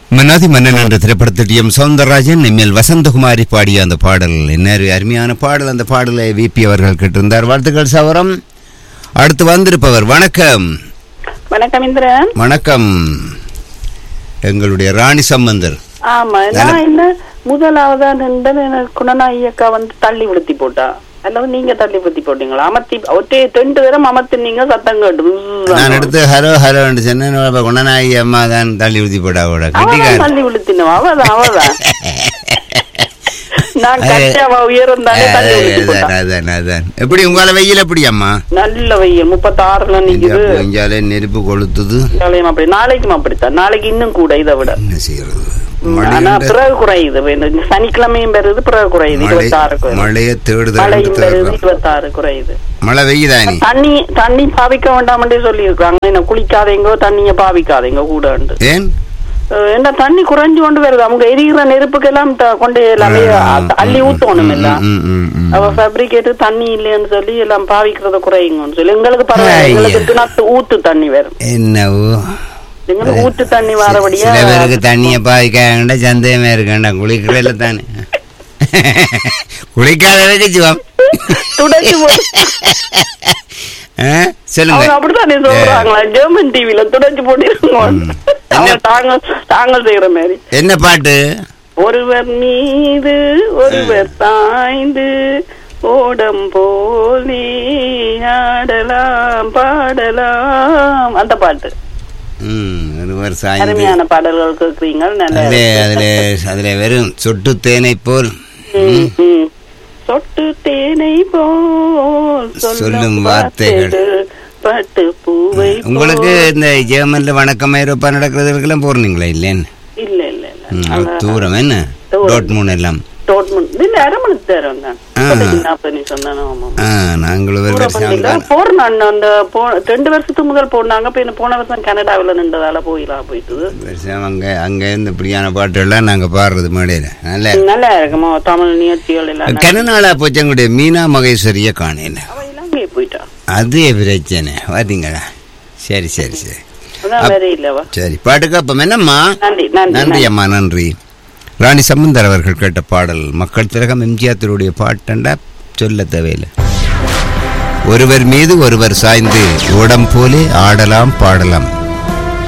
மன்னாதி மன்னன் என்ற திரைப்படத்தில் எம் சவுந்தரராஜன் எம்எல் வசந்தகுமாரி பாடிய அந்த பாடல் என்ன ஒரு அருமையான பாடல் அந்த பாடலை விபி அவர்கள் கேட்டிருந்தார் வாழ்த்துக்கள் சவரம் அடுத்து வந்திருப்பவர் வணக்கம் வணக்கம் இந்திரன் வணக்கம் எங்களுடைய ராணி சம்பந்தர் ஆமா நான் என்ன முதலாவதா நின்று குணநாயகி அக்கா வந்து தள்ளி விடுத்தி போட்டா அல்லது நீங்க தள்ளி விடுத்தி போட்டீங்களா அமர்த்தி ஒற்றே ரெண்டு தரம் அமர்த்தினீங்க சத்தம் கேட்டு நான் எடுத்து ஹலோ ஹலோ சொன்னேன் குணநாயகி அம்மா தான் தள்ளி ஊதி போடா கூட அவதான் கட்டிக்கார் தள்ளி விடுத்தினோம் அவதான் அவதான் நான் கட்டாவா உயரம் தானே தள்ளி விடுத்தி போட்டா அதான் அதான் எப்படி உங்களால வெயில் எப்படி அம்மா நல்ல வெயில் முப்பத்தாறுல நிக்குது இஞ்சாலே நெருப்பு கொளுத்துது நாளையும் அப்படி நாளைக்கும் அப்படித்தான் நாளைக்கு இன்னும் கூட இதை விட என்ன செய்யறது ஆனா மழை பிறகு குறையுது இந்த சனிக்கிழமையும் பெறுது பிறகு குறையுது மழை இருபத்தாறு குறையுது மழையை தேடுதல் மழையும் பெறுது தேடுறோம். இருபத்தாறு குறையுது மழை வெய்யுதானி தண்ணி தண்ணி பாவிக்க வேண்டாம்னே சொல்லி இருக்காங்க என்ன குளிக்காதீங்க தண்ணிய பாவிக்காதீங்க கூட ஏன் என்ன தண்ணி குறைஞ்சு கொண்டு வருது அவங்க எரிகிற நெருப்புக்கெல்லாம் த- கொண்டு எல்லாமே அ- அள்ளி ஊத்தணும் எல்லாம் ம், ம், ம். அவ ஃபேப்ரிகேட்டு தண்ணி இல்லைன்னு சொல்லி எல்லாம் பாவிக்கிறத குறையுங்கன்னு சொல்லி எங்களுக்கு பரவாயில்ல ஐயா. எங்களுக்கு கிணத்து ஊத்து தண்ணி வரும் என்னவோ எங்களுக்கு ஊத்து தண்ணி வரபடியா சில பேருக்கு தண்ணிய பாய்க்காண்ட சந்தேகமே இருக்காண்டா குளிக்கிறதில்ல தானே குளிக்காதவருக்கு சிவம் துடைச்சு போட்டு ஆ, சொல்லுங்க அவங்க அப்படித்தானே சொல்றாங்களா ஜெர்மன் டிவில துடைச்சு போட்டிருக்கோம் அவங்க தாங்க தாங்கள் செய்யற மாதிரி என்ன பாட்டு ஒருவர் மீது ஒருவர் சாய்ந்து ஓடம் போல் நீ ஆடலாம் பாடலாம் அந்த பாட்டு ம் ஒருவர் சாய்ந்து அருமையான பாடல்கள் கேட்குறீங்க நல்ல அதிலே அதிலே அதிலே வெறும் சொட்டு தேனை போல் ம், ம். சொட்டு தேனை போல் சொல்லும் வார்த்தைகள். பட்டு பூவை போல். உங்களுக்கு இந்த ஜெர்மன்ல வணக்கம் ஐரோப்பா நடக்கிறதுக்கெல்லாம் போறீங்களா இல்லைன்னு இல்ல இல்ல இல்ல ம், அது தூரம் என்ன தூரம். டோட்மூன் எல்லாம் டோட்மண்ட் இல்ல அரை மணி நேரம் தான் ஆ. இப்போதைக்கு நாற்பது நிமிஷம் தானே ஆமா ஆ நாங்களும் ஒரு வருஷம் தான். போறேன் அந்த போ ரெண்டு வருஷத்துக்கு முதல் போனாங்க இப்ப என்ன போன வருஷம் கனடாவில் நின்றதால போயிலாம் போயிட்டு வருஷம் அங்க அங்க இருந்து இப்படியான பாட்டுகள்லாம் நாங்க பாடுறது மேடையில நல்ல நல்லா இருக்குமா தமிழ் நிகழ்ச்சிகள் எல்லாம் கனநாளா போச்சங்களுடைய மீனா மகேஸ்வரிய காணேன் அவ இலங்கை போயிட்டா அது பிரச்சனை பாத்தீங்களா சரி சரி சரி அதான் வேற இல்லவா சரி பாட்டுக்கு அப்ப என்னம்மா நன்றி நன்றி நன்றி அம்மா நன்றி ராணி சம்பந்தர் அவர்கள் கேட்ட பாடல் மக்கள் திலகம் எம்ஜிஆர் பாட்டண்டா சொல்ல தேவையில்லை ஒருவர் மீது ஒருவர் சாய்ந்து ஓடம் போலே ஆடலாம் பாடலாம்